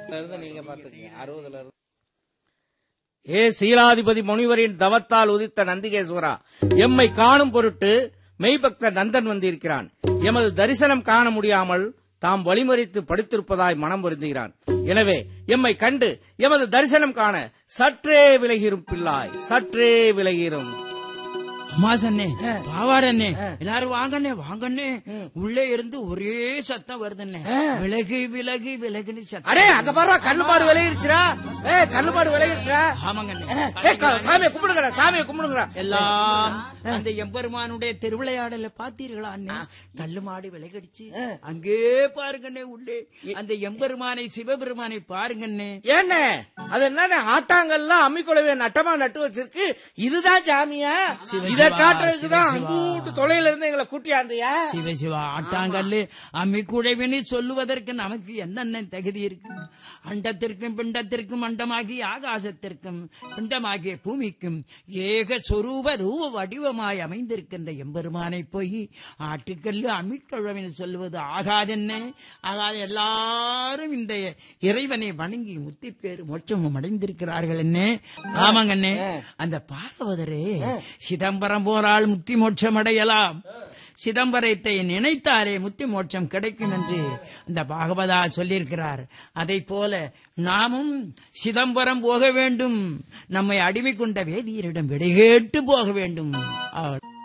இருந்து நீங்க பாத்துக்கீங்க அறுபதுல இருந்து ஏ சீலாதிபதி முனிவரின் தவத்தால் உதித்த நந்திகேஸ்வரா எம்மை காணும் பொருட்டு மெய்பக்த நந்தன் வந்திருக்கிறான் எமது தரிசனம் காண முடியாமல் தாம் வழிமறித்து படுத்திருப்பதாய் மனம் வருந்துகிறான் எனவே எம்மை கண்டு எமது தரிசனம் காண சற்றே விலகிரும் பிள்ளாய் சற்றே விலகிரும் அம்மாசண்ணே பாவாரண்ணே எல்லாரும் வாங்கண்ணே வாங்கண்ணே உள்ளே இருந்து ஒரே சத்தம் வருதுண்ணே விலகு விலகு விலகுன்னு சத்தம் அடே அங்க பாரு கல்லுமாடு விலகிருச்சுடா ஏ கல்லுமாடு விலகிருச்சுடா ஆமாங்கண்ணே ஏ க- சாமியை கும்பிடுங்கடா சாமியை கும்பிடுங்கடா எல்லாம் அந்த எம்பெருமானுடைய திருவிளையாடல பாத்தீர்களா அண்ணே கல்லு மாடு விலகடிச்சு அங்கே பாருங்கண்ணே உள்ளே அந்த எம்பெருமானை சிவபெருமானை பாருங்கண்ணே ஏண்ணே அது என்னண்ணே ஆட்டாங்கல்லாம் அம்மிக்குழவைய நட்டமா நட்டு வச்சிருக்கு இதுதான் சாமியா சிவ இத சிவா, காட்டுறதுக்குதான் சிவ சிவா. அங்கூட்டு தொலைல இருந்து எங்களை கூட்டியாந்தியா சிவ சிவா ஆட்டாங்கல்லு அம்மி குழைவினி சொல்லுவதற்கு நமக்கு என்னென்ன தகுதி இருக்கு அண்டத்திற்கும் பிண்டத்திற்கும் அண்டமாகி ஆகாசத்திற்கும் பிண்டமாகிய பூமிக்கும் ஏக சொரூப ரூப வடிவமாய் அமைந்திருக்கின்ற எம்பெருமானை போய் ஆட்டுக்கல்லு அம்மிக்குழவினி சொல்லுவது ஆகாதென்ன ஆகாது எல்லாரும் இந்த இறைவனை வணங்கி முத்தி பேரு மோட்சமும் அடைந்திருக்கிறார்கள் என்ன ஆமாங்கண்ணே அந்த பாகவதரே சிதம்பரம் போரால் முத்தி மோட்சம் அடையலாம் சிதம்பரத்தை நினைத்தாலே முத்தி மோட்சம் கிடைக்கும் என்று அந்த பாகவதா சொல்லியிருக்கிறார் அதை போல நாமும் சிதம்பரம் போக வேண்டும் நம்மை அடிமை கொண்ட வேதியரிடம் விடை கேட்டு போக வேண்டும் அவள்